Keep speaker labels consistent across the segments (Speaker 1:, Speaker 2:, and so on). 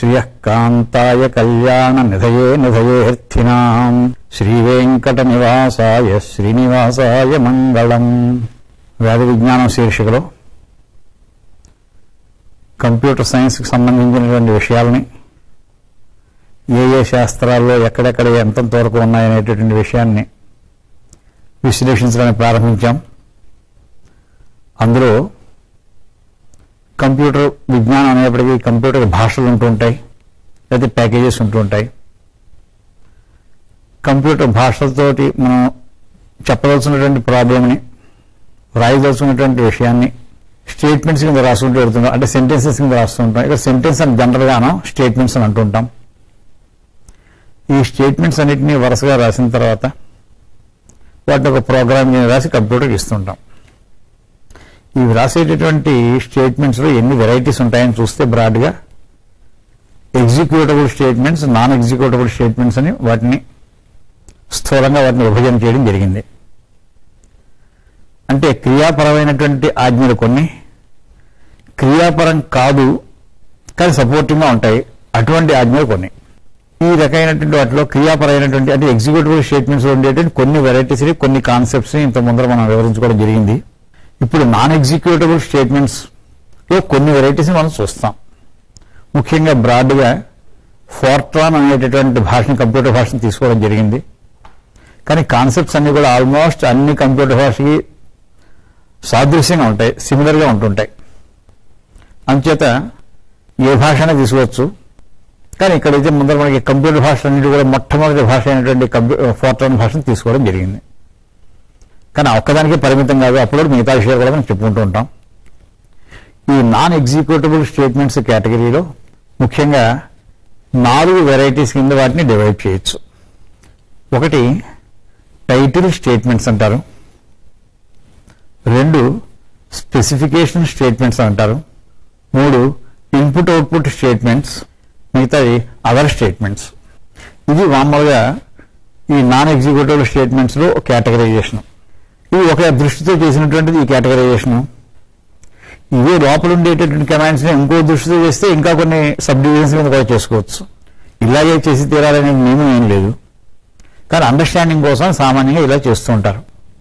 Speaker 1: శ్రియకాంతాయ కళ్యాణ నిధయే నిధయేర్థినాం శ్రీవేంకట నివాసాయ శ్రీనివాసాయ మంగళం వేద విజ్ఞానం శీర్షికలో కంప్యూటర్ సైన్స్కి సంబంధించినటువంటి విషయాలని ఏ ఏ శాస్త్రాల్లో ఎక్కడెక్కడ ఎంతంత వరకు ఉన్నాయనేటటువంటి విషయాన్ని విశ్లేషించడానికి ప్రారంభించాం అందులో కంప్యూటర్ విజ్ఞానం అనేప్పటికీ కంప్యూటర్ భాషలు ఉంటూ ఉంటాయి లేదా ప్యాకేజెస్ ఉంటూ ఉంటాయి కంప్యూటర్ భాషలతోటి మనం చెప్పదలుచున్నటువంటి ప్రాబ్లమ్ని రాయదలుచుకున్నటువంటి విషయాన్ని స్టేట్మెంట్స్ కింద రాసుకుంటూ వెళ్తుంటాం అంటే సెంటెన్సెస్ కింద రాస్తుంటాం ఇక్కడ సెంటెన్స్ అని జనరల్గానో స్టేట్మెంట్స్ అని అంటుంటాం ఈ స్టేట్మెంట్స్ అన్నిటినీ వరుసగా రాసిన తర్వాత వాటిని ఒక ప్రోగ్రామ్ కింద రాసి కంప్యూటర్కి ఇస్తుంటాం ఇవి రాసేటటువంటి స్టేట్మెంట్స్లో ఎన్ని వెరైటీస్ ఉంటాయని చూస్తే బ్రాడ్గా executable statements non executable statements అని వాటిని స్థూలంగా వాటిని విభజన చేయడం జరిగింది అంటే క్రియాపరమైనటువంటి ఆజ్ఞలు కొన్ని క్రియాపరం కాదు కానీ సపోర్టింగ్గా ఉంటాయి అటువంటి ఆజ్ఞలు కొన్ని ఈ రకమైనటువంటి వాటిలో క్రియాపరమైనటువంటి అంటే ఎగ్జిక్యూటివ్ స్టేట్మెంట్స్ ఉండేటువంటి కొన్ని వెరైటీస్ని కొన్ని కాన్సెప్ట్స్ని ఇంత ముందర మనం వివరించుకోవడం జరిగింది ఇప్పుడు నాన్ ఎగ్జిక్యూటబుల్ స్టేట్మెంట్స్ లో కొన్ని వెరైటీస్ని మనం చూస్తాం ముఖ్యంగా బ్రాడ్గా ఫోర్ట్రాన్ అనేటటువంటి భాషని కంప్యూటర్ భాషను తీసుకోవడం జరిగింది కానీ కాన్సెప్ట్స్ అన్ని కూడా ఆల్మోస్ట్ అన్ని కంప్యూటర్ భాషకి సాదృశ్యంగా ఉంటాయి సిమిలర్గా ఉంటుంటాయి అంచేత ఏ భాష అయినా తీసుకోవచ్చు కానీ ఇక్కడైతే ముందర మనకి కంప్యూటర్ భాషలన్నిటి కూడా మొట్టమొదటి భాష అయినటువంటి కంప్యూ ఫోర్ట్రాన్ భాషను తీసుకోవడం జరిగింది కానీ ఆ ఒక్కదానికే పరిమితం కాదు అప్పుడు మిగతా విషయాలు కూడా మనం చెప్పుకుంటూ ఉంటాం ఈ నాన్ ఎగ్జిక్యూటబుల్ స్టేట్మెంట్స్ కేటగిరీలో ముఖ్యంగా నాలుగు వెరైటీస్ కింద వాటిని డివైడ్ చేయొచ్చు ఒకటి టైటిల్ స్టేట్మెంట్స్ అంటారు రెండు స్పెసిఫికేషన్ స్టేట్మెంట్స్ అంటారు మూడు ఇన్పుట్ అవుట్పుట్ స్టేట్మెంట్స్ మిగతాది అదర్ స్టేట్మెంట్స్ ఇది మామూలుగా ఈ నాన్ ఎగ్జిక్యూటివ్ స్టేట్మెంట్స్లో కేటగరైజేషన్ ఇది ఒక దృష్టితో చేసినటువంటిది ఈ కేటగరైజేషన్ ఇవే లోపల ఉండేటటువంటి కమాండ్స్ని ఇంకో దృష్టితో చేస్తే ఇంకా కొన్ని సబ్ డివిజన్స్ మీద కూడా చేసుకోవచ్చు ఇలాగే చేసి తీరాలనే నియమం ఏం లేదు కానీ అండర్స్టాండింగ్ కోసం సామాన్యంగా ఇలా చేస్తూ ఉంటారు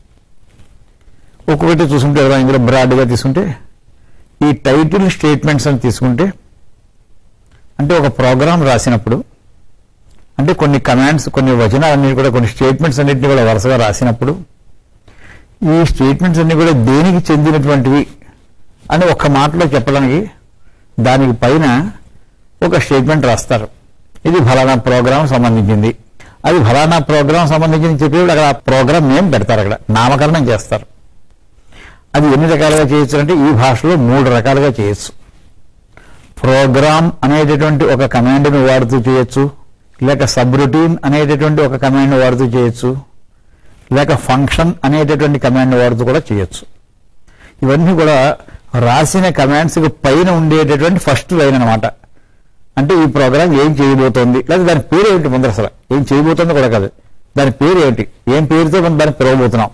Speaker 1: ఒక్కొక్కటి చూసుకుంటే ఎవరో ఇందులో బ్రాడ్గా తీసుకుంటే ఈ టైటిల్ స్టేట్మెంట్స్ అని తీసుకుంటే అంటే ఒక ప్రోగ్రామ్ రాసినప్పుడు అంటే కొన్ని కమాండ్స్ కొన్ని వచనాలన్నీ కూడా కొన్ని స్టేట్మెంట్స్ అన్నింటినీ కూడా వరుసగా రాసినప్పుడు ఈ స్టేట్మెంట్స్ అన్ని కూడా దేనికి చెందినటువంటివి అని ఒక్క మాటలో చెప్పడానికి దానికి పైన ఒక స్టేట్మెంట్ రాస్తారు ఇది ఫలానా ప్రోగ్రామ్ సంబంధించింది అది ఫలానా ప్రోగ్రామ్ సంబంధించింది చెప్పేప్పుడు అక్కడ ఆ ప్రోగ్రామ్ నేమ్ పెడతారు అక్కడ నామకరణం చేస్తారు అది ఎన్ని రకాలుగా చేయొచ్చు అంటే ఈ భాషలో మూడు రకాలుగా చేయొచ్చు ప్రోగ్రామ్ అనేటటువంటి ఒక కమాండ్ను వాడుతూ చేయొచ్చు లేక సబ్ రొటీన్ అనేటటువంటి ఒక కమాండ్ వాడుతూ చేయొచ్చు లేక ఫంక్షన్ అనేటటువంటి కమాండ్ వాడుతూ కూడా చేయొచ్చు ఇవన్నీ కూడా రాసిన కమాండ్స్కి పైన ఉండేటటువంటి ఫస్ట్ లైన్ అనమాట అంటే ఈ ప్రోగ్రామ్ ఏం చేయబోతోంది లేదా దాని పేరు ఏమిటి ముందర అసలు ఏం చేయబోతోంది కూడా కాదు దాని పేరు ఏమిటి ఏం పేరుతో మనం దాన్ని పిలవబోతున్నాం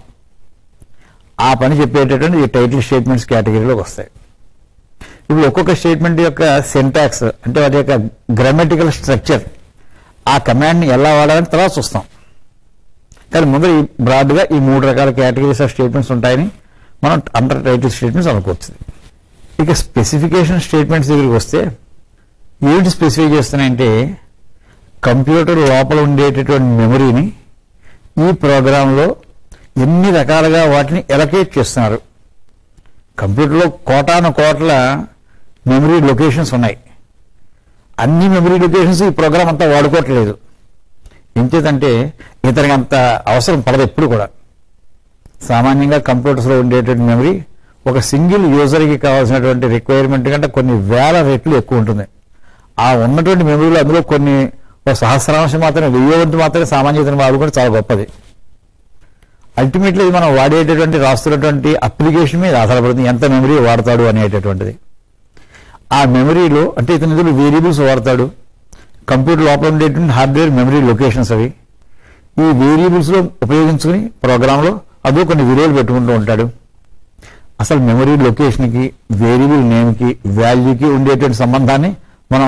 Speaker 1: ఆ పని చెప్పేటటువంటి ఈ టైటిల్ స్టేట్మెంట్స్ కేటగిరీలోకి వస్తాయి ఇప్పుడు ఒక్కొక్క స్టేట్మెంట్ యొక్క సింటాక్స్ అంటే వాటి యొక్క గ్రామటికల్ స్ట్రక్చర్ ఆ కమాండ్ని ఎలా వాడాలని తర్వాత చూస్తాం కానీ ముందర ఈ బ్రాడ్గా ఈ మూడు రకాల కేటగిరీస్ ఆఫ్ స్టేట్మెంట్స్ ఉంటాయని మనం అండర్ టైటిల్ స్టేట్మెంట్స్ అనుకోవచ్చు ఇక స్పెసిఫికేషన్ స్టేట్మెంట్స్ దగ్గరికి వస్తే ఏమిటి స్పెసిఫై చేస్తున్నాయంటే కంప్యూటర్ లోపల ఉండేటటువంటి మెమరీని ఈ ప్రోగ్రాంలో ఎన్ని రకాలుగా వాటిని ఎలకేట్ చేస్తున్నారు కంప్యూటర్లో కోటాను కోట్ల మెమరీ లొకేషన్స్ ఉన్నాయి అన్ని మెమరీ లొకేషన్స్ ఈ ప్రోగ్రామ్ అంతా వాడుకోవట్లేదు ఎంచేతంటే ఇతనికి అంత అవసరం పడదు ఎప్పుడు కూడా సామాన్యంగా కంప్యూటర్స్లో ఉండేటువంటి మెమరీ ఒక సింగిల్ యూజర్కి కావాల్సినటువంటి రిక్వైర్మెంట్ కంటే కొన్ని వేల రెట్లు ఎక్కువ ఉంటుంది ఆ ఉన్నటువంటి మెమరీలో అందులో కొన్ని ఒక సహస్రాంశం మాత్రమే వెయ్యి వంతు మాత్రమే సామాన్యతను వాడుకుంటే చాలా గొప్పది అల్టిమేట్లీ ఇది మనం వాడేటటువంటి రాస్తున్నటువంటి అప్లికేషన్ మీద ఆధారపడుతుంది ఎంత మెమరీ వాడతాడు అనేటటువంటిది ఆ మెమరీలో అంటే ఇతను ఇందులో వేరియబుల్స్ వాడతాడు కంప్యూటర్ లోపల ఉండేటువంటి హార్డ్వేర్ మెమరీ లొకేషన్స్ అవి ఈ వేరియబుల్స్లో ఉపయోగించుకుని ప్రోగ్రాంలో అదో కొన్ని విలువలు పెట్టుకుంటూ ఉంటాడు అసలు మెమరీ లొకేషన్కి వేరియబుల్ నేమ్కి వాల్యూకి ఉండేటువంటి సంబంధాన్ని మనం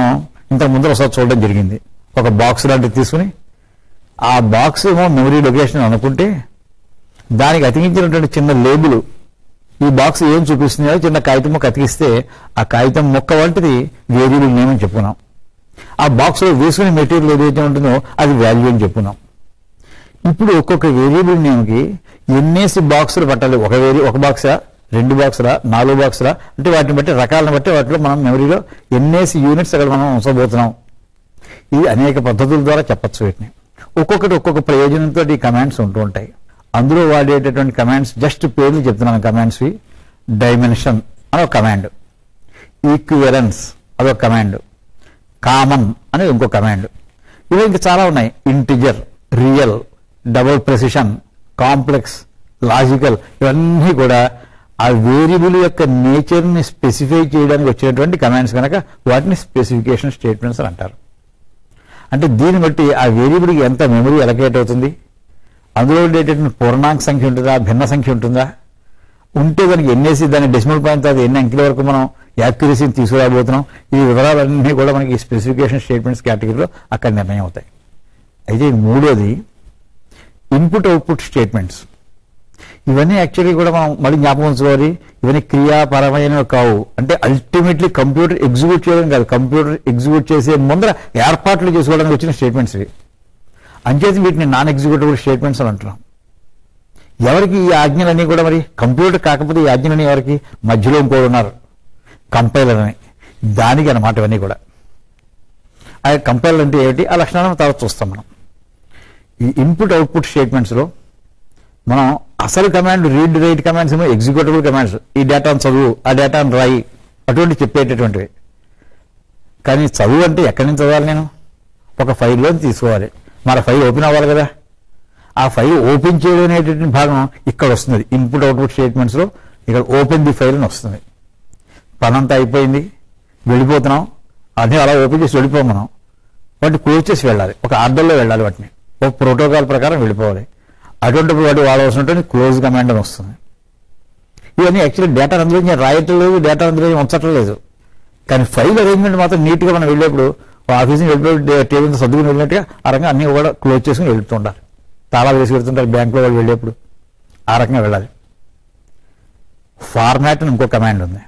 Speaker 1: ఇంతకు ముందు ఒకసారి చూడడం జరిగింది ఒక బాక్స్ లాంటిది తీసుకుని ఆ బాక్స్ ఏమో మెమరీ లొకేషన్ అనుకుంటే దానికి అతికించినటువంటి చిన్న లేబుల్ ఈ బాక్స్ ఏం చూపిస్తుందో చిన్న కాగితం ముక్క అతికిస్తే ఆ కాగితం ముక్క వంటిది వేరియబుల్ నేమ్ అని చెప్పుకున్నాం ఆ బాక్స్ లో వేసుకునే మెటీరియల్ ఏదైతే ఉంటుందో అది వాల్యూ అని చెప్పుకున్నాం ఇప్పుడు ఒక్కొక్క వేరియబుల్ నేమ్కి ఎన్నేసి బాక్సులు పట్టాలి ఒక వేరి ఒక బాక్సా రెండు బాక్సులా నాలుగు బాక్సులా అంటే వాటిని బట్టి రకాలను బట్టి వాటిలో మనం మెమరీలో ఎన్నేసి యూనిట్స్ అక్కడ మనం ఉంచబోతున్నాం ఇది అనేక పద్ధతుల ద్వారా చెప్పచ్చు వీటిని ఒక్కొక్కటి ఒక్కొక్క ప్రయోజనంతో ఈ కమాండ్స్ ఉంటూ ఉంటాయి అందులో వాడేటటువంటి కమాండ్స్ జస్ట్ పేర్లు చెప్తున్నాను కమాండ్స్వి డైమెన్షన్ అని ఒక కమాండ్ ఈక్వివలెన్స్ అదొక కమాండ్ కామన్ అనేది ఇంకో కమాండ్ ఇవి ఇంకా చాలా ఉన్నాయి integer real double precision complex logical ఇవన్నీ కూడా ఆ వేరియబుల్ యొక్క నేచర్ని స్పెసిఫై చేయడానికి వచ్చేటువంటి కమాండ్స్ కనుక వాటిని స్పెసిఫికేషన్ స్టేట్మెంట్స్ అని అంటారు అంటే దీన్ని బట్టి ఆ వేరియబుల్కి ఎంత మెమరీ అలకేట్ అవుతుంది అందులో ఉండేటటువంటి పూర్ణాంక సంఖ్య ఉంటుందా భిన్న సంఖ్య ఉంటుందా ఉంటే దానికి ఎన్నేసి దాని డెసిమల్ పాయింట్ అది ఎన్ని అంకెల వరకు మనం యాక్యురసీని తీసుకురాబోతున్నాం ఈ వివరాలన్నీ కూడా మనకి స్పెసిఫికేషన్ స్టేట్మెంట్స్ కేటగిరీలో అక్కడ నిర్ణయం అవుతాయి అయితే ఈ మూడోది ఇన్పుట్ అవుట్పుట్ స్టేట్మెంట్స్ ఇవన్నీ యాక్చువల్లీ కూడా మనం మళ్ళీ జ్ఞాపకం ఉంచుకోవాలి ఇవన్నీ క్రియాపరమైనవి కావు అంటే అల్టిమేట్లీ కంప్యూటర్ ఎగ్జిక్యూట్ చేయడం కాదు కంప్యూటర్ ఎగ్జిక్యూట్ చేసే ముందర ఏర్పాట్లు చేసుకోవడానికి వచ్చిన స్టేట్మెంట్స్ ఇవి అంచేత వీటిని నాన్ ఎగ్జిక్యూటివ్ స్టేట్మెంట్స్ అని అంటున్నాం ఎవరికి ఈ ఆజ్ఞలన్నీ కూడా మరి కంప్యూటర్ కాకపోతే ఈ ఆజ్ఞలన్నీ ఎవరికి మధ్యలో ఇంకోడు ఉన్నారు కంపైలర్ అని దానికి అన్నమాట ఇవన్నీ కూడా ఆ కంపైలర్ అంటే ఏమిటి ఆ లక్షణాలను తర్వాత చూస్తాం మనం ఈ ఇన్పుట్ అవుట్పుట్ స్టేట్మెంట్స్లో మనం అసలు కమాండ్ రీడ్ రైట్ కమాండ్స్ ఏమో ఎగ్జిక్యూటివ్ కమాండ్స్ ఈ డేటాను చదువు ఆ డేటాను రాయి అటువంటి చెప్పేటటువంటివి కానీ చదువు అంటే ఎక్కడి నుంచి చదవాలి నేను ఒక ఫైల్లో తీసుకోవాలి మన ఫైల్ ఓపెన్ అవ్వాలి కదా ఆ ఫైల్ ఓపెన్ చేయడం అనేటటువంటి భాగం ఇక్కడ వస్తుంది ఇన్పుట్ అవుట్పుట్ స్టేట్మెంట్స్లో ఇక్కడ ఓపెన్ ది ఫైల్ అని వస్తుంది పనంతా అయిపోయింది వెళ్ళిపోతున్నాం అన్నీ అలా ఓపెన్ చేసి వెళ్ళిపోం మనం వాటిని క్లోజ్ చేసి వెళ్ళాలి ఒక ఆర్డర్లో వెళ్ళాలి వాటిని ఒక ప్రోటోకాల్ ప్రకారం వెళ్ళిపోవాలి అటువంటిప్పుడు వాటి వాడవలసినటువంటి క్లోజ్ కమాండ్ అని వస్తుంది ఇవన్నీ యాక్చువల్లీ డేటా అందులో నేను రాయటం లేదు డేటా అందులో నేను ఉంచటం లేదు కానీ ఫైల్ అరేంజ్మెంట్ మాత్రం నీట్గా మనం వెళ్ళేప్పుడు ఆఫీస్కి వెళ్ళిపోయి టేబుల్ సర్దుకుని వెళ్ళినట్టుగా ఆ రకంగా అన్ని కూడా క్లోజ్ చేసుకుని వెళ్తుండాలి తాళాలు వేసి వెళ్తుంటారు బ్యాంకులో వాళ్ళు వెళ్ళేప్పుడు ఆ రకంగా వెళ్ళాలి ఫార్మాట్ అని ఇంకో కమాండ్ ఉంది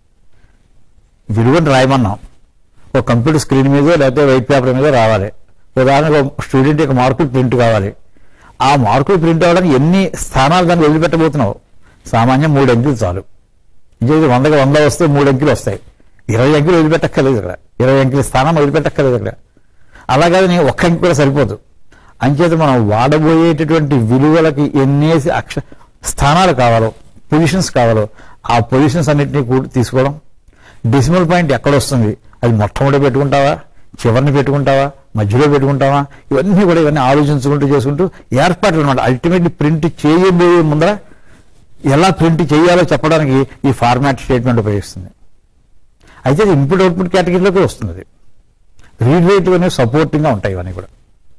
Speaker 1: విలువను రాయమన్నాం ఒక కంప్యూటర్ స్క్రీన్ మీద లేకపోతే వైట్ పేపర్ మీద రావాలి ఉదాహరణకు ఒక స్టూడెంట్ యొక్క మార్కులు ప్రింట్ కావాలి ఆ మార్కులు ప్రింట్ అవ్వడానికి ఎన్ని స్థానాలు దాన్ని వదిలిపెట్టబోతున్నావు సామాన్యం మూడు అంకెలు చాలు ఇది వందకి వంద వస్తే మూడు అంకెలు వస్తాయి ఇరవై అంకెలు వదిలిపెట్టక్కర్లేదు ఇక్కడ ఇరవై అంకెల స్థానం వదిలిపెట్టక్కర్లేదు ఇక్కడ అలాగని ఒక్క అంకె కూడా సరిపోదు అంచేత మనం వాడబోయేటటువంటి విలువలకి ఎన్నేసి అక్ష స్థానాలు కావాలో పొజిషన్స్ కావాలో ఆ పొజిషన్స్ అన్నింటినీ కూడా తీసుకోవడం డెసిమల్ పాయింట్ ఎక్కడ వస్తుంది అది మొట్టమొదటి పెట్టుకుంటావా చివరిని పెట్టుకుంటావా మధ్యలో పెట్టుకుంటావా ఇవన్నీ కూడా ఇవన్నీ ఆలోచించుకుంటూ చేసుకుంటూ ఏర్పాట్లు అనమాట అల్టిమేట్లీ ప్రింట్ చేయబోయే ముందర ఎలా ప్రింట్ చేయాలో చెప్పడానికి ఈ ఫార్మాట్ స్టేట్మెంట్ ఉపయోగిస్తుంది అయితే ఇది ఇన్పుట్ అవుట్పుట్ కేటగిరీలోకి వస్తుంది అది. రీడ్ రేట్ అనేవి సపోర్టింగ్గా ఉంటాయి ఇవన్నీ కూడా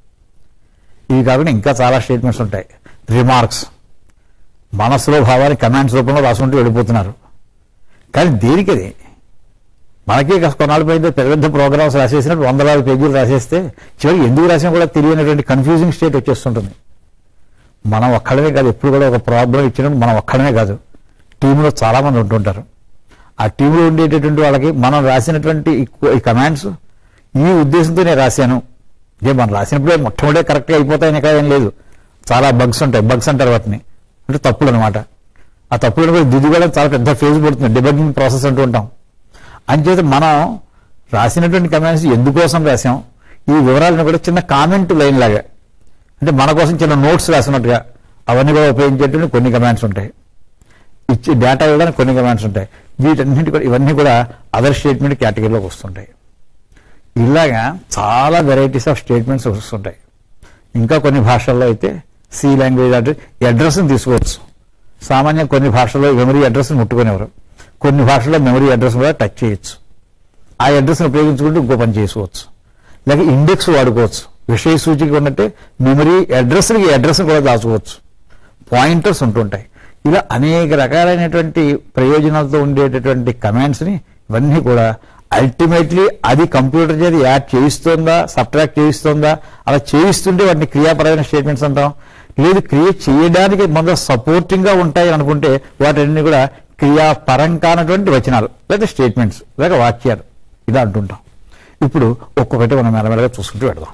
Speaker 1: ఇవి కాకుండా ఇంకా చాలా స్టేట్మెంట్స్ ఉంటాయి రిమార్క్స్ మనసులో భావాన్ని కమాండ్స్ రూపంలో రాసుకుంటూ వెళ్ళిపోతున్నారు కానీ దేనికి అది మనకే కాస్త కొన్నాళ్ళ పైన పెద్ద పెద్ద ప్రోగ్రామ్స్ రాసేసినట్టు వందలాది పేజీలు రాసేస్తే చివరికి ఎందుకు రాసినా కూడా తెలియనటువంటి కన్ఫ్యూజింగ్ స్టేట్ వచ్చేస్తుంటుంది మనం ఒక్కడమే కాదు ఎప్పుడు కూడా ఒక ప్రాబ్లం ఇచ్చినప్పుడు మనం ఒక్కడమే కాదు టీంలో చాలా మంది ఉంటుంటారు ఆ టీంలో ఉండేటటువంటి వాళ్ళకి మనం రాసినటువంటి ఈ కో- ఈ కమాండ్స్ ఈ ఉద్దేశంతో నేను రాశాను ఇదే మనం రాసినప్పుడే మొట్టమొదటి కరెక్ట్గా అయిపోతాయని కాదు ఏం లేదు చాలా బగ్స్ ఉంటాయి బగ్స్ అంటారు వాటిని అంటే తప్పులు అనమాట ఆ తప్పులను కూడా దిద్దుకోవడం చాలా పెద్ద ఫేజ్ పడుతుంది డిబగింగ్ ప్రాసెస్ అంటూ ఉంటాం అంచేత మనం రాసినటువంటి కమాండ్స్ ఎందుకోసం రాసాం ఈ వివరాలను కూడా చిన్న కామెంట్ లైన్ లాగా అంటే మన కోసం చిన్న నోట్స్ రాసినట్టుగా అవన్నీ కూడా ఉపయోగించేటువంటి కొన్ని కమాండ్స్ ఉంటాయి ఇచ్చి డేటా ఇవ్వడానికి కొన్ని కమాండ్స్ ఉంటాయి వీటన్నింటి కూడా ఇవన్నీ కూడా అదర్ స్టేట్మెంట్ కేటగిరీలోకి వస్తుంటాయి ఇలాగా చాలా వెరైటీస్ ఆఫ్ స్టేట్మెంట్స్ వస్తుంటాయి ఇంకా కొన్ని భాషల్లో అయితే సి లాంగ్వేజ్ అంటే అడ్రస్ని తీసుకోవచ్చు సామాన్యంగా కొన్ని భాషల్లో మెమరీ అడ్రస్ని ముట్టుకునేవారు కొన్ని భాషల్లో మెమరీ అడ్రస్ కూడా టచ్ చేయొచ్చు ఆ అడ్రస్ని ఉపయోగించుకుంటూ ఇంకో పని చేసుకోవచ్చు లేక ఇండెక్స్ వాడుకోవచ్చు విషయ సూచిక ఉన్నట్టే మెమరీ అడ్రస్కి అడ్రస్ కూడా దాచుకోవచ్చు పాయింటర్స్ ఉంటుంటాయి ఇలా అనేక రకాలైనటువంటి ప్రయోజనాలతో ఉండేటటువంటి కమాండ్స్ని ఇవన్నీ కూడా అల్టిమేట్లీ అది కంప్యూటర్ చేతి యాడ్ చేయిస్తుందా సబ్ట్రాక్ట్ చేయిస్తుందా అలా చేయిస్తుంటే వాటిని క్రియాపరమైన స్టేట్మెంట్స్ అంటాం లేదు క్రియేట్ చేయడానికి మొదలు సపోర్టింగ్ గా ఉంటాయి అనుకుంటే వాటిని కూడా క్రియాపరం కానటువంటి వచనాలు లేదా స్టేట్మెంట్స్ లేక వాక్యాలు ఇలా అంటుంటాం ఇప్పుడు ఒక్కొక్కటి మనం మెల్లమెల్లగా చూసుకుంటూ పెడదాం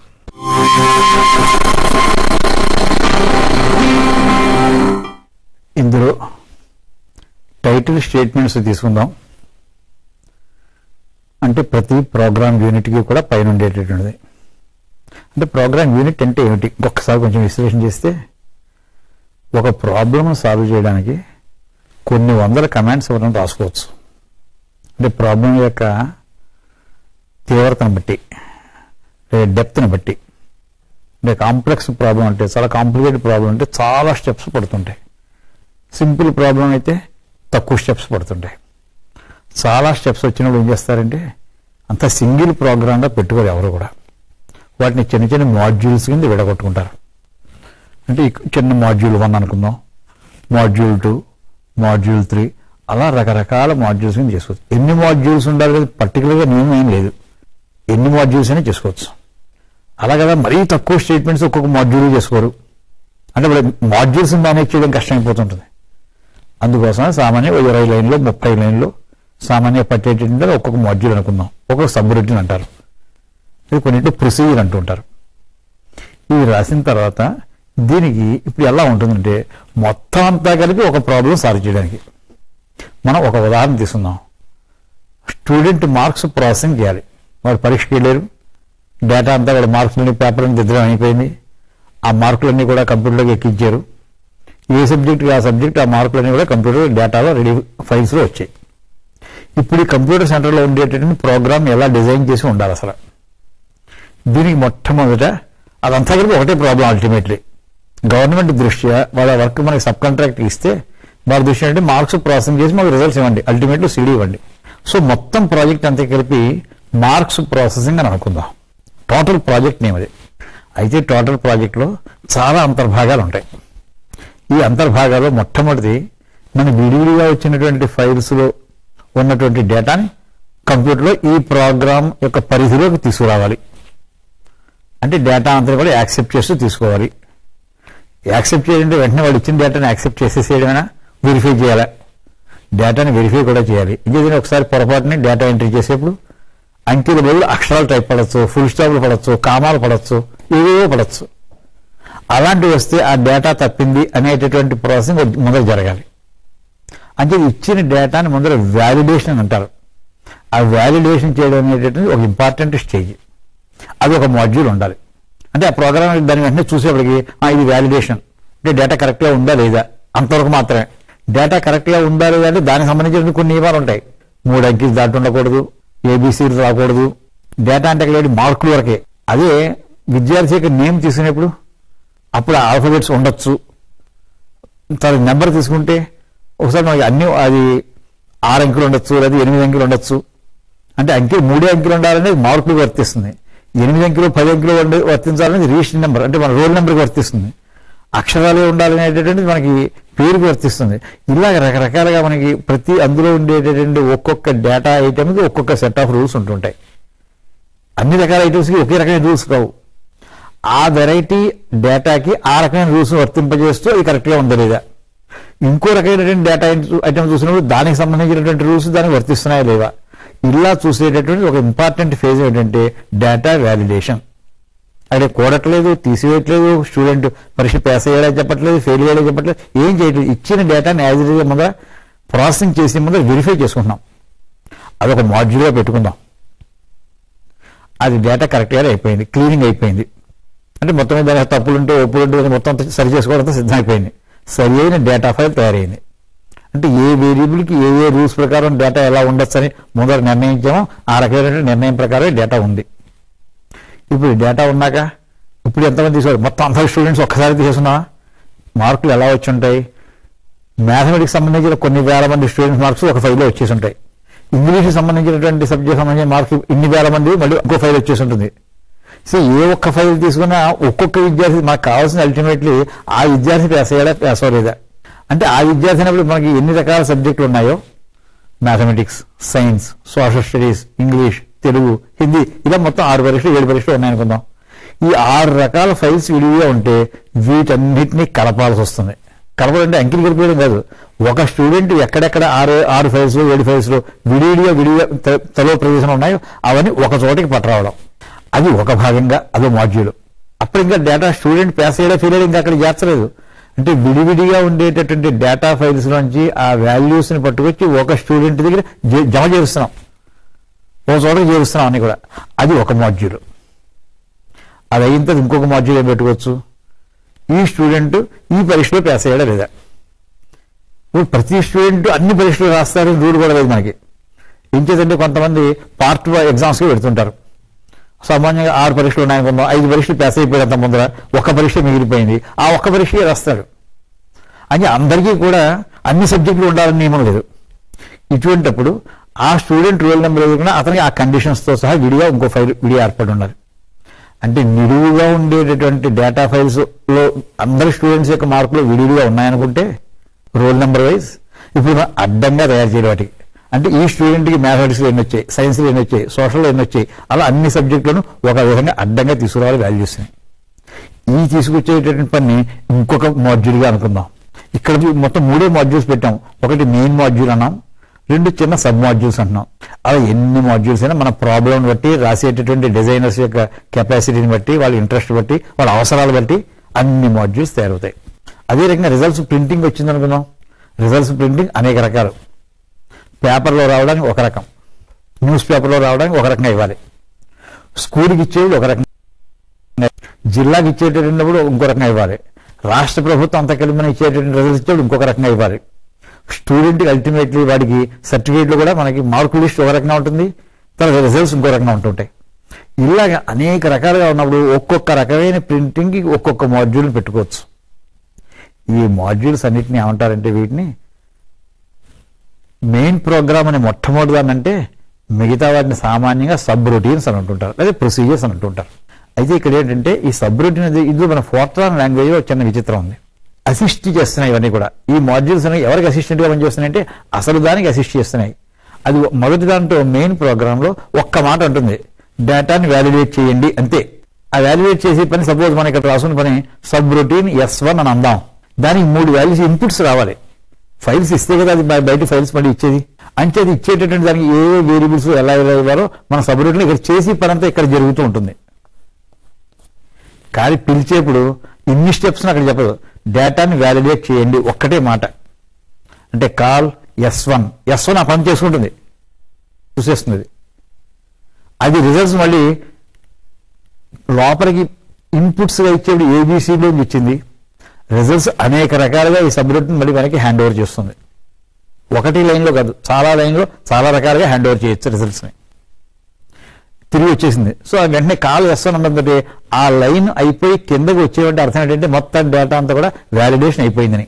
Speaker 1: ఇందులో టైటిల్ స్టేట్మెంట్స్ తీసుకుందాం అంటే ప్రతి ప్రోగ్రామ్ యూనిట్కి కూడా పైన ఉండేటటువంటిది అంటే ప్రోగ్రామ్ యూనిట్ అంటే ఏమిటి ఒక్కసారి కొంచెం విశ్లేషణ చేస్తే ఒక ప్రాబ్లమ్ సాల్వ్ చేయడానికి కొన్ని వందల కమాండ్స్ మనం రాసుకోవచ్చు అంటే ప్రాబ్లం యొక్క తీవ్రతను బట్టి లేదా డెప్త్ని బట్టి అంటే కాంప్లెక్స్ ప్రాబ్లం అంటే చాలా కాంప్లికేటెడ్ ప్రాబ్లం అంటే చాలా స్టెప్స్ పడుతుంటాయి సింపుల్ ప్రాబ్లం అయితే తక్కువ స్టెప్స్ పడుతుంటాయి చాలా స్టెప్స్ వచ్చినప్పుడు ఏం చేస్తారంటే అంత సింగిల్ ప్రోగ్రామ్గా పెట్టుకోరు ఎవరు కూడా వాటిని చిన్న చిన్న మాడ్యూల్స్ కింద విడగొట్టుకుంటారు అంటే ఈ చిన్న మాడ్యూల్ వన్ అనుకుందాం మాడ్యూల్ టూ మాడ్యూల్ త్రీ అలా రకరకాల మాడ్యూల్స్ కింద చేసుకోవచ్చు ఎన్ని మాడ్యూల్స్ ఉండాలి కదా పర్టికులర్గా నియమం ఏం లేదు ఎన్ని మాడ్యూల్స్ అయినా చేసుకోవచ్చు అలా కదా మరీ తక్కువ స్టేట్మెంట్స్ ఒక్కొక్క మాడ్యూల్ చేసుకోరు అంటే ఇప్పుడు మాడ్యూల్స్ మేనేజ్ చేయడం కష్టమైపోతుంటుంది అందుకోసం సామాన్య ఓ ఇరవై లైన్లో ముప్పై లైన్లో సామాన్య పట్టేటంటే ఒక్కొక్క మాడ్యూల్ అనుకుందాం ఒక్కొక్క సబ్ రొటీన్ అంటారు ఇది కొన్నింటి ప్రొసీజర్ అంటుంటారు ఇవి రాసిన తర్వాత దీనికి ఇప్పుడు ఎలా ఉంటుందంటే మొత్తం అంతా కలిపి ఒక ప్రాబ్లం సాల్వ్ చేయడానికి మనం ఒక ఉదాహరణ తీసుకుందాం స్టూడెంట్ మార్క్స్ ప్రాసెసింగ్ చేయాలి వాడు పరీక్షకి వెళ్ళారు డేటా అంతా వాడు మార్క్స్లని పేపర్ని దిద్దడం అయిపోయింది ఆ మార్కులన్నీ కూడా కంప్యూటర్లోకి ఎక్కించారు ఏ సబ్జెక్ట్ ఆ సబ్జెక్ట్ ఆ మార్కులన్నీ కూడా కంప్యూటర్ డేటాలో రెడీ ఫైల్స్లో వచ్చాయి ఇప్పుడు ఈ కంప్యూటర్ సెంటర్లో ఉండేటటువంటి ప్రోగ్రామ్ ఎలా డిజైన్ చేసి ఉండాలి అసలు దీనికి మొట్టమొదట అదంతా కలిపి ఒకటే ప్రాబ్లం అల్టిమేట్లీ గవర్నమెంట్ దృష్ట్యా వాళ్ళ వర్క్ మనకి సబ్ కాంట్రాక్ట్ ఇస్తే వాళ్ళ దృష్టి అంటే మార్క్స్ ప్రాసెసింగ్ చేసి మాకు రిజల్ట్స్ ఇవ్వండి అల్టిమేట్లీ సిడీ ఇవ్వండి సో మొత్తం ప్రాజెక్ట్ అంతా కలిపి మార్క్స్ ప్రాసెసింగ్ అని అనుకుందాం టోటల్ ప్రాజెక్ట్ నేమ్ అది అయితే టోటల్ ప్రాజెక్ట్లో చాలా అంతర్భాగాలు ఉంటాయి ఈ అంతర్భాగాల్లో మొట్టమొదటిది మన విడివిడిగా వచ్చినటువంటి ఫైల్స్లో ఉన్నటువంటి డేటాని కంప్యూటర్లో ఈ ప్రోగ్రామ్ యొక్క పరిధిలోకి తీసుకురావాలి అంటే డేటా అంతా కూడా యాక్సెప్ట్ చేస్తూ తీసుకోవాలి యాక్సెప్ట్ చేయాలంటే వెంటనే వాడు ఇచ్చిన డేటాని యాక్సెప్ట్ చేసేసేయడమైనా వెరిఫై చేయాలి డేటాని వెరిఫై కూడా చేయాలి ఇంకేదైనా ఒకసారి పొరపాటుని డేటా ఎంట్రీ చేసేప్పుడు అంకెల బదులు అక్షరాలు టైప్ పడవచ్చు ఫుల్ స్టాప్లు పడవచ్చు కామాలు పడవచ్చు ఏవేవో పడవచ్చు అలాంటివి వస్తే ఆ డేటా తప్పింది అనేటటువంటి ప్రాసెసింగ్ మొదలు జరగాలి అంటే ఇచ్చిన డేటాని ముందర వ్యాలిడేషన్ అని అంటారు ఆ వ్యాలిడేషన్ చేయడం అనేటటువంటి ఒక ఇంపార్టెంట్ స్టేజ్ అది ఒక మాడ్యూల్ ఉండాలి అంటే ఆ ప్రోగ్రామ్ దాని వెంటనే చూసేప్పటికి "ఆ, ఇది వ్యాలిడేషన్ అంటే డేటా కరెక్ట్గా ఉందా లేదా అంతవరకు మాత్రమే డేటా కరెక్ట్గా ఉందా లేదా అంటే దానికి సంబంధించిన కొన్ని నియమాలు ఉంటాయి మూడు అంకెలు దాటి ఉండకూడదు ఏబీసీలు రాకూడదు డేటా అంటే లేదు మార్కుల వరకే అదే విద్యార్థి యొక్క నేమ్ తీసుకునేప్పుడు అప్పుడు ఆల్ఫాబెట్స్ ఉండొచ్చు తర్వాత నెంబర్ తీసుకుంటే ఒకసారి మనకి అన్ని అది ఆరు అంకెలు ఉండొచ్చు లేదా ఎనిమిది అంకెలు ఉండొచ్చు అంటే అంకె మూడే అంకెలు ఉండాలనేది మార్కులు వర్తిస్తుంది ఎనిమిది అంకెలు పది అంకెలు ఉండ- వర్తించాలనేది రిజిస్టర్ నెంబర్ అంటే మన రోల్ నెంబర్కి వర్తిస్తుంది అక్షరాలే ఉండాలనేటటువంటిది మనకి పేరుకి వర్తిస్తుంది ఇలాగ రకరకాలుగా మనకి ప్రతి అందులో ఉండేటటువంటి ఒక్కొక్క డేటా ఐటమ్కి ఒక్కొక్క సెట్ ఆఫ్ రూల్స్ ఉంటుంటాయి అన్ని రకాల ఐటమ్స్కి ఒకే రకమైన రూల్స్ కావు ఆ వెరైటీ డేటాకి ఆ రకమైన రూల్స్ వర్తింపజేస్తూ అది కరెక్ట్గా ఉందా లేదా ఇంకో రకమైనటువంటి డేటా ఐటమ్ చూసినప్పుడు దానికి సంబంధించినటువంటి రూల్స్ దానికి వర్తిస్తున్నాయా లేవా ఇలా చూసేటటువంటి ఒక ఇంపార్టెంట్ ఫేజ్ ఏంటంటే డేటా వ్యాలిడేషన్ అంటే కూడట్లేదు తీసివేయట్లేదు స్టూడెంట్ పరీక్ష పాస్ అయ్యాడని చెప్పట్లేదు ఫెయిల్ అయ్యాడని చెప్పట్లేదు ఏం చేయట్లేదు ఇచ్చిన డేటాని యాజ్ ఇట్ ముందర ప్రాసెసింగ్ చేసే ముందర వెరిఫై చేసుకుంటున్నాం అదొక మాడ్యూల్గా పెట్టుకుందాం అది డేటా కరెక్ట్గా అయిపోయింది క్లీనింగ్ అయిపోయింది అంటే మొత్తం మీద దానికి తప్పులు ఉంటే ఒప్పులు ఉంటే దాన్ని మొత్తం అంతా సరి చేసుకోవడంతో సిద్ధమైపోయింది సరి అయిన డేటా ఫైల్ తయారైంది అంటే ఏ వేరియబుల్కి ఏ ఏ రూల్స్ ప్రకారం డేటా ఎలా ఉండొచ్చు అని ముందర నిర్ణయించామో ఆ రకమైన నిర్ణయం ప్రకారం డేటా ఉంది ఇప్పుడు ఈ డేటా ఉన్నాక ఇప్పుడు ఎంతమంది తీసుకోవాలి మొత్తం అందరు స్టూడెంట్స్ ఒక్కసారి తీసేస్తున్నావా మార్కులు ఎలా వచ్చి ఉంటాయి మ్యాథమెటిక్స్ సంబంధించిన కొన్ని వేల మంది స్టూడెంట్స్ మార్క్స్ ఒక ఫైల్లో వచ్చేసి ఉంటాయి ఇంగ్లీష్కి సంబంధించినటువంటి సబ్జెక్ట్ సంబంధించిన మార్క్స్ ఇన్ని వేల మంది మళ్ళీ ఇంకో ఫైల్ వచ్చేసి ఉంటుంది సో ఏ ఒక్క ఫైల్ తీసుకున్నా ఒక్కొక్క విద్యార్థి మనకు కావాల్సిన అల్టిమేట్లీ ఆ విద్యార్థి పాస్ అయ్యాడా పాస్ అవ్వలేదా అంటే ఆ విద్యార్థి అయినప్పుడు మనకి ఎన్ని రకాల సబ్జెక్టులు ఉన్నాయో mathematics science social studies English Telugu Hindi ఇలా మొత్తం ఆరు పరీక్షలు ఏడు పరీక్షలు ఉన్నాయనుకుందాం ఈ ఆరు రకాల ఫైల్స్ విడివిగా ఉంటే వీటన్నిటిని కలపాల్సి వస్తుంది కలపాలంటే అంకిలు కలిపేయడం కాదు ఒక స్టూడెంట్ ఎక్కడెక్కడ ఆరు ఆరు ఫైల్స్ ఏడు ఫైల్స్ విడివిడిగా విడిగా తలో ప్రదేశం ఉన్నాయో అవన్నీ ఒక చోటికి పట్టరావడం అది ఒక భాగంగా అదో మాడ్యూల్ అప్పుడు ఇంకా డేటా స్టూడెంట్ పాస్ అయ్యడా ఫెయిల్ అయ్యడం ఇంకా అక్కడ చేర్చలేదు అంటే విడివిడిగా ఉండేటటువంటి డేటా ఫైల్స్ నుంచి ఆ వాల్యూస్ ని పట్టుకొచ్చి ఒక స్టూడెంట్ దగ్గర జ- జమ చేస్తున్నాం ఓ చోటకి చేరుస్తున్నాం అన్ని కూడా అది ఒక మాడ్యూల్ అది అయిన తర్వాత ఇంకొక మాడ్యూల్ ఏం పెట్టుకోవచ్చు ఈ స్టూడెంట్ ఈ పరీక్షలో పాస్ అయ్యాడా లేదా ఇప్పుడు ప్రతి స్టూడెంట్ అన్ని పరీక్షలు రాస్తారని రూల్ కూడా లేదు మనకి ఏం చేద్దంటే కొంతమంది పార్ట్ ఎగ్జామ్స్కి పెడుతుంటారు సామాన్యంగా ఆరు పరీక్షలు ఉన్నాయనుకుందాం ఐదు పరీక్షలు పాస్ అయిపోయాడు అంత ముందర ఒక్క పరీక్ష మిగిలిపోయింది ఆ ఒక్క పరీక్ష రాస్తాడు అని అందరికీ కూడా అన్ని సబ్జెక్టులు ఉండాలని నియమం లేదు ఇటువంటప్పుడు ఆ స్టూడెంట్ రోల్ నెంబర్ ఎదుగుతున్నా అతనికి ఆ కండిషన్స్తో సహా విడిగా ఇంకో ఫైల్ విడిగా ఏర్పడి ఉండాలి అంటే నిలువుగా ఉండేటటువంటి డేటా ఫైల్స్ లో అందరి స్టూడెంట్స్ యొక్క మార్కులు విడివిడిగా ఉన్నాయనుకుంటే రోల్ నెంబర్ వైజ్ ఇప్పుడు మనం అడ్డంగా తయారు చేయాలి వాటికి అంటే ఈ స్టూడెంట్కి మ్యాథమెటిక్స్లో ఎన్ని వచ్చాయి సైన్స్లో ఎన్ని వచ్చాయి సోషల్లో ఎన్ని వచ్చాయి అలా అన్ని సబ్జెక్టులను ఒక విధంగా అడ్డంగా తీసుకురావాలి వాల్యూస్ని ఈ తీసుకొచ్చేటటువంటి పని ఇంకొక మాడ్యూల్గా అనుకుందాం ఇక్కడ మొత్తం మూడే మాడ్యూల్స్ పెట్టాం ఒకటి మెయిన్ మాడ్యూల్ అన్నాం రెండు చిన్న సబ్ మాడ్యూల్స్ అంటున్నాం అలా ఎన్ని మాడ్యూల్స్ అయినా మన ప్రాబ్లం బట్టి రాసేటటువంటి డిజైనర్స్ యొక్క కెపాసిటీని బట్టి వాళ్ళ ఇంట్రెస్ట్ బట్టి వాళ్ళ అవసరాలు బట్టి అన్ని మాడ్యూల్స్ తయారవుతాయి అదే రకంగా రిజల్ట్స్ ప్రింటింగ్ వచ్చింది అనుకుందాం రిజల్ట్స్ ప్రింటింగ్ అనేక రకాలు పేపర్లో రావడానికి ఒక రకం న్యూస్ పేపర్లో రావడానికి ఒక రకంగా ఇవ్వాలి స్కూల్కి ఇచ్చేది ఒక రకంగా జిల్లాకి ఇచ్చేటప్పుడు ఇంకో రకంగా ఇవ్వాలి రాష్ట్ర ప్రభుత్వం అంత కలిపి మనం ఇచ్చేటటువంటి రిజల్ట్స్ ఇచ్చేప్పుడు ఇంకొక రకంగా ఇవ్వాలి స్టూడెంట్కి అల్టిమేట్లీ వాడికి సర్టిఫికేట్లు కూడా మనకి మార్కు లిస్ట్ ఒక రకంగా ఉంటుంది తర్వాత రిజల్ట్స్ ఇంకో రకంగా ఉంటుంటాయి ఇలాగ అనేక రకాలుగా ఉన్నప్పుడు ఒక్కొక్క రకమైన ప్రింటింగ్కి ఒక్కొక్క మాడ్యూల్ పెట్టుకోవచ్చు ఈ మాడ్యూల్స్ అన్నిటిని ఏమంటారంటే వీటిని మెయిన్ ప్రోగ్రామ్ అని మొట్టమొదటిదాన్ని అంటే మిగతా వాటిని సామాన్యంగా సబ్ రొటీన్స్ అని అంటుంటారు లేదా ప్రొసీజర్స్ అని అంటుంటారు అయితే ఇక్కడ ఏంటంటే ఈ సబ్ రొటీన్ అనేది ఇందులో మన ఫోర్ట్రాన్ లాంగ్వేజ్ లో చిన్న విచిత్రం ఉంది అసిస్ట్ చేస్తున్నాయి ఇవన్నీ కూడా ఈ మాడ్యూల్స్ అనేవి ఎవరికి అసిస్టెంట్ గా పనిచేస్తున్నాయంటే అసలు దానికి అసిస్ట్ చేస్తున్నాయి అది మొదటి దాంట్లో మెయిన్ ప్రోగ్రామ్ లో ఒక్క మాట ఉంటుంది డేటాని వ్యాలిడేట్ చేయండి అంతే ఆ వ్యాలిడేట్ చేసే పని సపోజ్ మనం ఇక్కడ రాసుకున్న పని సబ్ రొటీన్ ఎస్ వన్ అని అందాం దానికి మూడు వాల్యూస్ ఇన్పుట్స్ రావాలి ఫైల్స్ ఇస్తే కదా అది బయ- బయట ఫైల్స్ మళ్ళీ ఇచ్చేది అంటే అది ఇచ్చేటటువంటి దానికి ఏ వేరియబుల్స్ ఎలా ఎలా ఇవ్వాలో మన సబ్ రొటీన్ ఇక్కడ చేసి పని అంతా ఇక్కడ జరుగుతూ ఉంటుంది కానీ పిలిచేప్పుడు ఇన్ని స్టెప్స్ అక్కడ చెప్పదు డేటాని వ్యాలిడేట్ చేయండి ఒక్కటే మాట అంటే call S one S one ఆ పని చేసుకుంటుంది చూసేస్తుంది అది. అది రిజల్ట్స్ మళ్ళీ లోపలికి ఇన్పుట్స్ గా ఇచ్చేప్పుడు ఏబిసిలో ఇచ్చింది రిజల్ట్స్ అనేక రకాలుగా ఈ సబ్జెక్ట్ మళ్ళీ మనకి హ్యాండ్ ఓవర్ చేస్తుంది ఒకటి లైన్లో కాదు చాలా లైన్లో చాలా రకాలుగా హ్యాండ్ ఓవర్ చేయొచ్చు రిజల్ట్స్ని తిరిగి వచ్చేసింది సో ఆ వెంటనే కాల్ వేస్తాను అన్నదంటే ఆ లైన్ అయిపోయి కిందకి వచ్చేవంటే అర్థం ఏంటంటే మొత్తం డేటా అంతా కూడా వ్యాలిడేషన్ అయిపోయిందని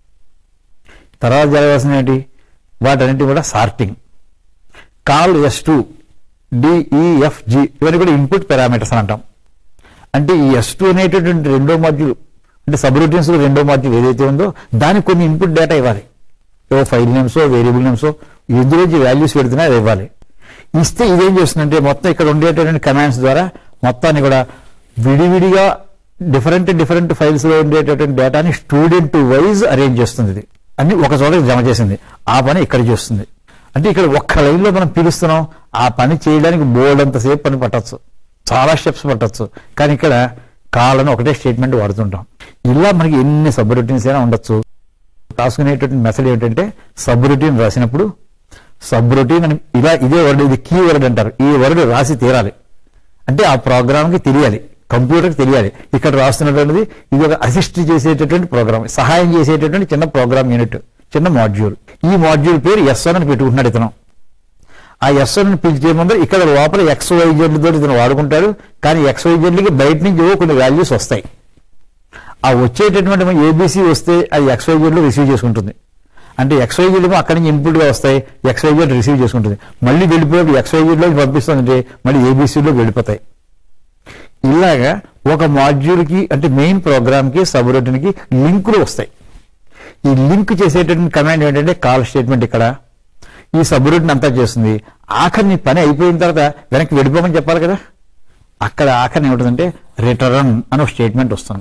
Speaker 1: తర్వాత జరగాల్సిన ఏంటి వాటన్నిటి కూడా sorting call S two DEFG ఇవన్నీ కూడా ఇన్పుట్ పారామీటర్స్ అని అంటాం అంటే ఈ ఎస్ టూ అనేటటువంటి రెండో మాడ్యూల్ అంటే సబ్ రొటీన్స్ లో రెండో మాడ్యూల్ ఏదైతే ఉందో దానికి కొన్ని ఇన్పుట్ డేటా ఇవ్వాలి ఏవో ఫైల్ నేమ్స్ వేరియబుల్ నేమ్స్ ఎందులోంచి వాల్యూస్ పెడుతున్నా అది ఇవ్వాలి ఇస్తే ఇదేం చేస్తుందంటే మొత్తం ఇక్కడ ఉండేటటువంటి కమాండ్స్ ద్వారా మొత్తాన్ని కూడా విడివిడిగా డిఫరెంట్ డిఫరెంట్ ఫైల్స్ లో ఉండేటటువంటి డేటాని స్టూడెంట్ వైజ్ అరేంజ్ చేస్తుంది ఇది అన్ని ఒక చోట జమ చేసింది ఆ పని ఇక్కడ చేస్తుంది అంటే ఇక్కడ ఒక్క లైన్ లో మనం పిలుస్తున్నాం ఆ పని చేయడానికి బోర్డు అంతసేపు పని పట్టచ్చు చాలా స్టెప్స్ పట్టచ్చు కానీ ఇక్కడ కాలని ఒకటే స్టేట్మెంట్ వాడుతుంటాం ఇలా మనకి ఎన్ని సబ్ రొటీన్స్ అయినా ఉండొచ్చు రాసుకునేటటువంటి మెథడ్ ఏంటంటే సబ్ రొటీన్ రాసినప్పుడు సబ్ రొటీన్ అని ఇలా ఇదే వర్డ్ ఇది కీ వర్డ్ అంటారు ఈ వర్డ్ రాసి తీరాలి అంటే ఆ ప్రోగ్రామ్ కి తెలియాలి కంప్యూటర్కి తెలియాలి ఇక్కడ రాస్తున్నటువంటిది ఇది ఒక అసిస్ట్ చేసేటటువంటి ప్రోగ్రామ్ సహాయం చేసేటటువంటి చిన్న ప్రోగ్రామ్ యూనిట్ చిన్న మాడ్యూల్ ఈ మాడ్యూల్ పేరు ఎస్ అని పెట్టుకుంటున్నాడు ఇతను ఆ ఎస్ అని పిలిచే ముందు ఇక్కడ లోపల ఎక్స్ వైజెడ్లతో ఇతను వాడుకుంటాడు కానీ ఎక్స్ వైజెడ్లకి బయట నుంచి ఏవో కొన్ని వాల్యూస్ వస్తాయి ఆ వచ్చేటటువంటి ఏబీసీ వస్తే అది ఎక్స్వైజెడ్ లో రిసీవ్ చేసుకుంటుంది అంటే ఎక్స్వైజెడ్ ఏమో అక్కడి నుంచి ఇన్పుట్ గా వస్తాయి ఎక్స్వైజెడ్ రిసీవ్ చేసుకుంటుంది మళ్ళీ వెళ్ళిపోయి ఎక్స్వైజెడ్ లోకి పంపిస్తుందంటే మళ్ళీ ఏబీసీలో వెళ్ళిపోతాయి ఇలాగా ఒక మాడ్యూల్ కి అంటే మెయిన్ ప్రోగ్రామ్ కి సబ్ రొటీన్ కి లింకులు వస్తాయి ఈ లింక్ చేసేటటువంటి కమాండ్ ఏంటంటే కాల్ స్టేట్మెంట్ ఇక్కడ ఈ సబ్రొటీన్ అంతా చేస్తుంది ఆఖరి నీ పని అయిపోయిన తర్వాత వెనక్కి వెళ్ళిపోమని చెప్పాలి కదా అక్కడ ఆఖరి ఏమిటంటే రిటర్న్ అని ఒక స్టేట్మెంట్ వస్తుంది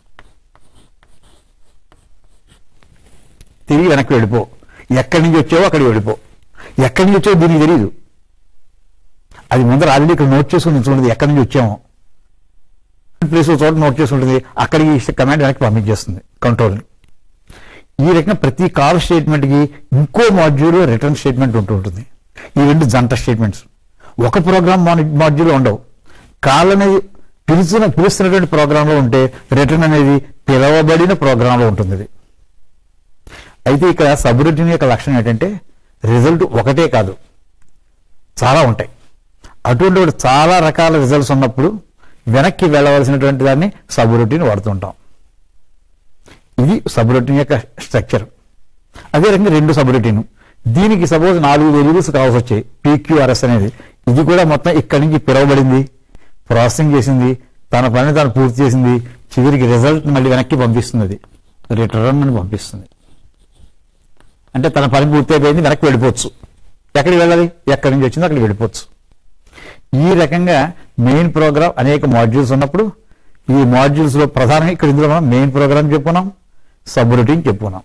Speaker 1: తిరిగి వెనక్కి వెళ్ళిపో ఎక్కడి నుంచి వచ్చావో అక్కడికి వెళ్ళిపో ఎక్కడి నుంచి వచ్చావో దీనికి తెలియదు అది ముందర ఆల్రెడీ ఇక్కడ నోట్ చేసుకుని ఉంచుకుంటుంది ఎక్కడి నుంచి వచ్చామో ప్లేస్ చోట నోట్ చేసి ఉంటుంది అక్కడికి కమాండ్ వెనక్కి పంపించేస్తుంది కంట్రోల్ని ఈ రకంగా ప్రతి కాల్ స్టేట్మెంట్కి ఇంకో మాడ్యూల్ రిటర్న్ స్టేట్మెంట్ ఉంటూ ఉంటుంది ఈ రెండు జంట స్టేట్మెంట్స్ ఒక ప్రోగ్రామ్ మాడ్యూల్ ఉండవు కాల్ అనేది పిలిచిన పిలుస్తున్నటువంటి ప్రోగ్రాంలో ఉంటే రిటర్న్ అనేది పిలవబడిన ప్రోగ్రాంలో ఉంటుంది ఇది అయితే ఇక్కడ సబ్రొటీన్ యొక్క లక్షణం ఏంటంటే రిజల్ట్ ఒకటే కాదు చాలా ఉంటాయి అటువంటి వాడు చాలా రకాల రిజల్ట్స్ ఉన్నప్పుడు వెనక్కి వెళ్ళవలసినటువంటి దాన్ని సబ్రొటీన్ వాడుతుంటాం ఇది సబ్రొటీన్ యొక్క స్ట్రక్చర్ అదే రకంగా రెండు సబ్రొటీన్ దీనికి సపోజ్ నాలుగు వేరియబుల్స్ కావాల్సి వచ్చాయి పీక్యూఆర్ఎస్ అనేది ఇది కూడా మొత్తం ఇక్కడి నుంచి పిలవబడింది ప్రాసెసింగ్ చేసింది తన పని తాను పూర్తి చేసింది చివరికి రిజల్ట్ మళ్ళీ వెనక్కి పంపిస్తుంది అది రిటర్న్ అని పంపిస్తుంది అంటే తన పని పూర్తి అయిపోయింది వెనక్కి వెళ్ళిపోవచ్చు ఎక్కడికి వెళ్ళాలి ఎక్కడి నుంచి వచ్చిందో అక్కడికి వెళ్ళిపోవచ్చు ఈ రకంగా మెయిన్ ప్రోగ్రామ్ అనేక మాడ్యూల్స్ ఉన్నప్పుడు ఈ మాడ్యూల్స్ లో ప్రధానంగా ఇక్కడ ఇందులో మనం మెయిన్ ప్రోగ్రామ్ చెప్పుకున్నాం సబ్ రొటీన్ చెప్పుకున్నాం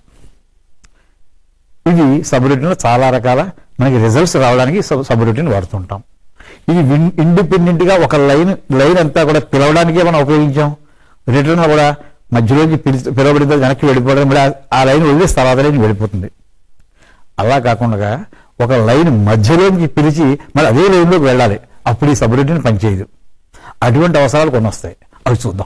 Speaker 1: ఇది సబ్ రొటీన్లో చాలా రకాల మనకి రిజల్ట్స్ రావడానికి సబ్ రొటీన్ వాడుతుంటాం ఇది ఇండిపెండెంట్ గా ఒక లైన్ లైన్ అంతా కూడా పిలవడానికే మనం ఉపయోగించాం రిటర్న్ కూడా మధ్యలోంచి పిలి పిలవబడితే వెనక్కి వెళ్ళిపోవడం కూడా ఆ లైన్ వదిలేసి తర్వాత లైన్ వెళ్ళిపోతుంది అలా కాకుండా ఒక లైన్ మధ్యలోకి పిలిచి మరి అదే లైన్లోకి వెళ్ళాలి అప్పుడు ఈ సబ్రొటీన్ పనిచేయదు అటువంటి అవసరాలు కొన్ని వస్తాయి అవి చూద్దాం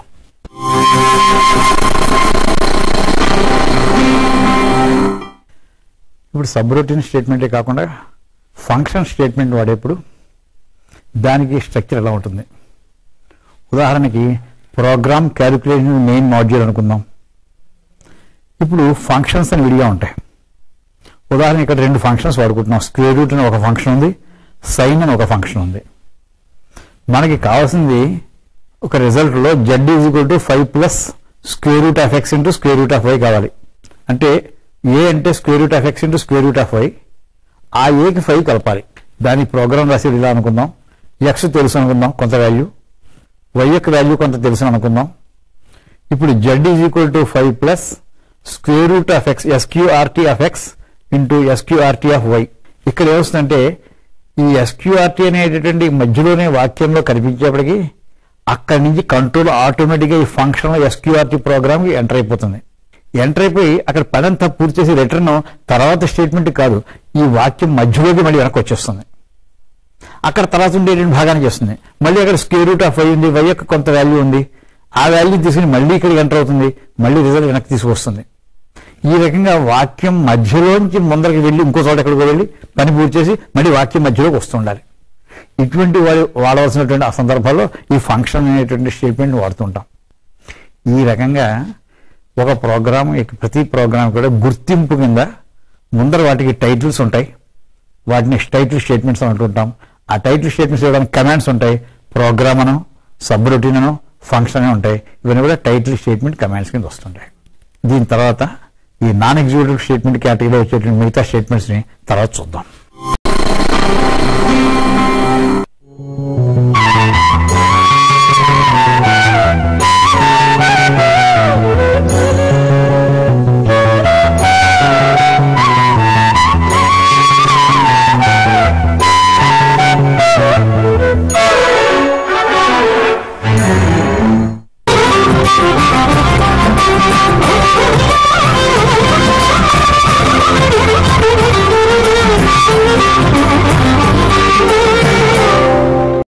Speaker 1: ఇప్పుడు సబ్రొటీన్ స్టేట్మెంటే కాకుండా ఫంక్షన్ స్టేట్మెంట్ వాడేప్పుడు దానికి స్ట్రక్చర్ ఎలా ఉంటుంది ఉదాహరణకి ప్రోగ్రామ్ క్యాలిక్యులేషన్ మెయిన్ మాడ్యూల్ అనుకుందాం ఇప్పుడు ఫంక్షన్స్ అని విడిగా ఉంటాయి ఉదాహరణ ఇక్కడ రెండు ఫంక్షన్స్ వాడుకుంటున్నాం స్క్వేర్ రూట్ అని ఒక ఫంక్షన్ ఉంది సైన్ అని ఒక ఫంక్షన్ ఉంది మనకి కావాల్సింది ఒక రిజల్ట్లో Z is equal to five plus square root of X into square root of Y కావాలి అంటే ఏ అంటే square root of X into square root of Y ఆ ఏకి ఫైవ్ కలపాలి దానికి ప్రోగ్రామ్ రాసేది ఇలా అనుకుందాం ఎక్స్ తెలుసు అనుకుందాం కొంత వాల్యూ వై యొక్క వాల్యూ కొంత తెలుసు అనుకుందాం ఇప్పుడు Z is equal to five plus square root of X SQRT of X into SQRT of Y ఇక్కడ ఏమొస్తుందంటే ఈ ఎస్క్యూఆర్టీ అనేటటువంటి మధ్యలోనే వాక్యంలో కనిపించేప్పటికీ అక్కడి నుంచి కంట్రోల్ ఆటోమేటిక్గా ఈ ఫంక్షన్ ఎస్క్యూఆర్టీ ప్రోగ్రామ్కి ఎంటర్ అయిపోతుంది ఎంటర్ అయిపోయి అక్కడ పని అంతా పూర్తి చేసి రిటర్న్ తర్వాత స్టేట్మెంట్ కాదు ఈ వాక్యం మధ్యలోకి మళ్ళీ వెనక్కి వచ్చేస్తుంది అక్కడ తర్వాత ఉండేటువంటి భాగాన్ని చేస్తుంది మళ్ళీ అక్కడ స్క్వేర్ రూట్ ఆఫ్ వై ఉంది వై యొక్క కొంత వాల్యూ ఉంది ఆ వాల్యూ తీసుకుని మళ్ళీ ఇక్కడికి ఎంటర్ అవుతుంది మళ్ళీ రిజల్ట్ వెనక్కి తీసుకొస్తుంది ఈ రకంగా వాక్యం మధ్యలోంచి ముందరికి వెళ్ళి ఇంకో చోట ఎక్కడికో వెళ్ళి పని పూర్తి చేసి మళ్ళీ వాక్యం మధ్యలోకి వస్తుండాలి ఇటువంటి వాడు వాడవలసినటువంటి ఆ సందర్భాల్లో ఈ ఫంక్షన్ అనేటువంటి స్టేట్మెంట్ వాడుతుంటాం ఈ రకంగా ఒక ప్రోగ్రామ్ ప్రతి ప్రోగ్రామ్ కూడా గుర్తింపు కింద ముందర వాటికి టైటిల్స్ ఉంటాయి వాటిని టైటిల్ స్టేట్మెంట్స్ అని అంటుంటాం ఆ టైటిల్ స్టేట్మెంట్స్ ఇవ్వడానికి కమాండ్స్ ఉంటాయి ప్రోగ్రామ్ అను సబ్ రొటీన్ అను ఫంక్షన్ అని ఉంటాయి ఇవన్నీ కూడా టైటిల్ స్టేట్మెంట్ కమాండ్స్ కింద వస్తుంటాయి దీని తర్వాత ఈ నాన్ ఎగ్జిక్యూటివ్ స్టేట్మెంట్ కేటగిరీలో వచ్చేటువంటి మిగతా స్టేట్మెంట్స్ ని తర్వాత చూద్దాం